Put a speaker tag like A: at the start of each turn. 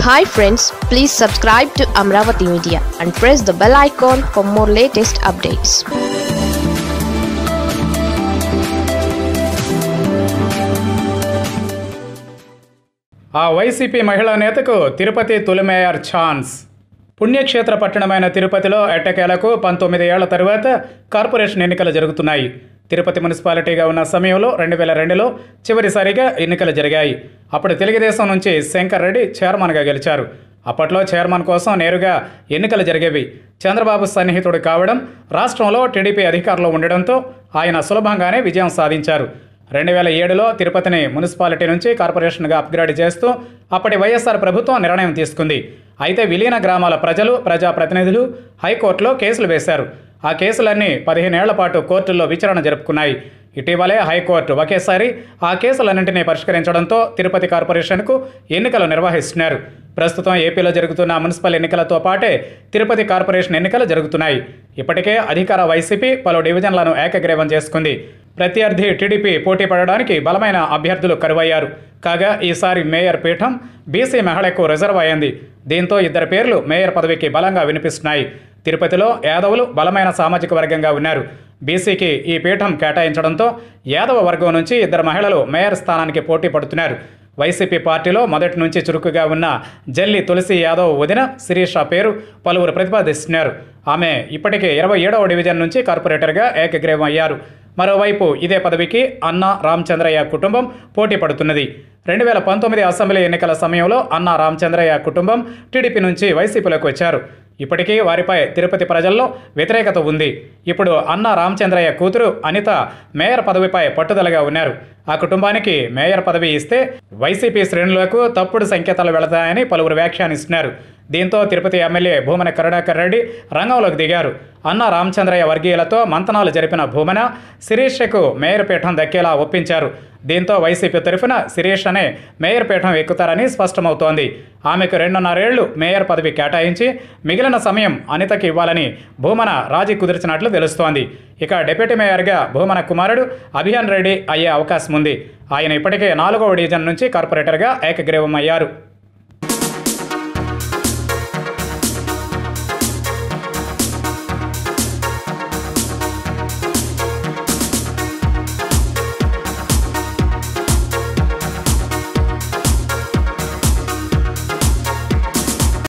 A: hi friends please subscribe to Amaravati media and press the bell icon for more latest updates
B: ఆ YCP మహిళా నేతకు తిరుపతి తొలి mayor chance పుణ్యక్షేత్ర పట్టణమైన తిరుపతిలో ఎట్టకేలకు పంతొమ్మిది ఏళ్ల తరువాత కార్పొరేషన్ ఎన్నికలు జరుగుతున్నాయి తిరుపతి మున్సిపాలిటీగా ఉన్న సమయంలో రెండు వేల రెండులో చివరిసారిగా ఎన్నికలు జరిగాయి అప్పుడు తెలుగుదేశం నుంచి శంకర్ రెడ్డి చైర్మన్గా గెలిచారు అప్పట్లో చైర్మన్ కోసం నేరుగా ఎన్నికలు జరిగేవి చంద్రబాబు సన్నిహితుడు కావడం రాష్ట్రంలో టీడీపీ అధికారంలో ఉండడంతో ఆయన సులభంగానే విజయం సాధించారు రెండు వేల ఏడులో తిరుపతిని మున్సిపాలిటీ నుంచి కార్పొరేషన్గా అప్గ్రేడ్ చేస్తూ అప్పటి వైఎస్ఆర్ ప్రభుత్వం నిర్ణయం తీసుకుంది అయితే విలీన గ్రామాల ప్రజలు ప్రజాప్రతినిధులు హైకోర్టులో కేసులు వేశారు ఆ కేసులన్నీ పదిహేనేళ్ల పాటు కోర్టుల్లో విచారణ జరుపుకున్నాయి ఇటీవలే హైకోర్టు ఒకేసారి ఆ కేసులన్నింటినీ పరిష్కరించడంతో తిరుపతి కార్పొరేషన్కు ఎన్నికలు నిర్వహిస్తున్నారు ప్రస్తుతం ఏపీలో జరుగుతున్న మున్సిపల్ ఎన్నికలతో పాటే తిరుపతి కార్పొరేషన్ ఎన్నికలు జరుగుతున్నాయి ఇప్పటికే అధికార వైసీపీ పలు డివిజన్లను ఏకగ్రీవం చేసుకుంది ప్రత్యర్థి టీడీపీ పోటీ పడడానికి బలమైన అభ్యర్థులు కరువయ్యారు కాగా ఈసారి మేయర్ పీఠం బీసీ మహిళకు రిజర్వ్ అయింది దీంతో ఇద్దరు పేర్లు మేయర్ పదవికి బలంగా వినిపిస్తున్నాయి తిరుపతిలో యాదవులు బలమైన సామాజిక వర్గంగా ఉన్నారు బీసీకి ఈ పీఠం కేటాయించడంతో యాదవ వర్గం నుంచి ఇద్దరు మహిళలు మేయర్ స్థానానికి పోటీ పడుతున్నారు వైసీపీ పార్టీలో మొదటి నుంచి చురుకుగా ఉన్న జల్లి తులసి యాదవ్ వదిన శిరీష పేరు పలువురు ప్రతిపాదిస్తున్నారు ఆమె ఇప్పటికే ఇరవై ఏడవ డివిజన్ నుంచి కార్పొరేటర్గా ఏకగ్రీవం అయ్యారు మరోవైపు ఇదే పదవికి అన్న రామచంద్రయ్య కుటుంబం పోటీ పడుతున్నది రెండు వేల పంతొమ్మిది అసెంబ్లీ ఎన్నికల సమయంలో అన్న రామచంద్రయ్య కుటుంబం టీడీపీ నుంచి వైసీపీలోకి వచ్చారు ఇప్పటికీ వారిపై తిరుపతి ప్రజల్లో వ్యతిరేకత ఉంది ఇప్పుడు అన్న రామచంద్రయ్య కూతురు అనిత మేయర్ పదవిపై పట్టుదలగా ఉన్నారు ఆ కుటుంబానికి మేయర్ పదవి ఇస్తే వైసీపీ శ్రేణులకు తప్పుడు సంకేతాలు వెళతాయని పలువురు వ్యాఖ్యానిస్తున్నారు దీంతో తిరుపతి ఎమ్మెల్యే భూమన కరుణాకర్ రెడ్డి రంగంలోకి దిగారు అన్న రామచంద్రయ్య వర్గీయులతో మంతనాలు జరిపిన భూమన శిరీషకు మేయర్ పీఠం దక్కేలా ఒప్పించారు దీంతో వైసీపీ తరఫున శిరీష్ అనే మేయర్ పీఠం ఎక్కుతారని స్పష్టమవుతోంది ఆమెకు రెండున్నరేళ్లు మేయర్ పదవి కేటాయించి మిగిలిన సమయం అనితకి ఇవ్వాలని భూమన రాజీ కుదిర్చినట్లు తెలుస్తోంది ఇక డిప్యూటీ మేయర్గా భూమన కుమారుడు అభియాన్ రెడ్డి అయ్యే అవకాశం ఉంది ఆయన ఇప్పటికే నాలుగవ డివిజన్ నుంచి కార్పొరేటర్గా ఏకగ్రీవం అయ్యారు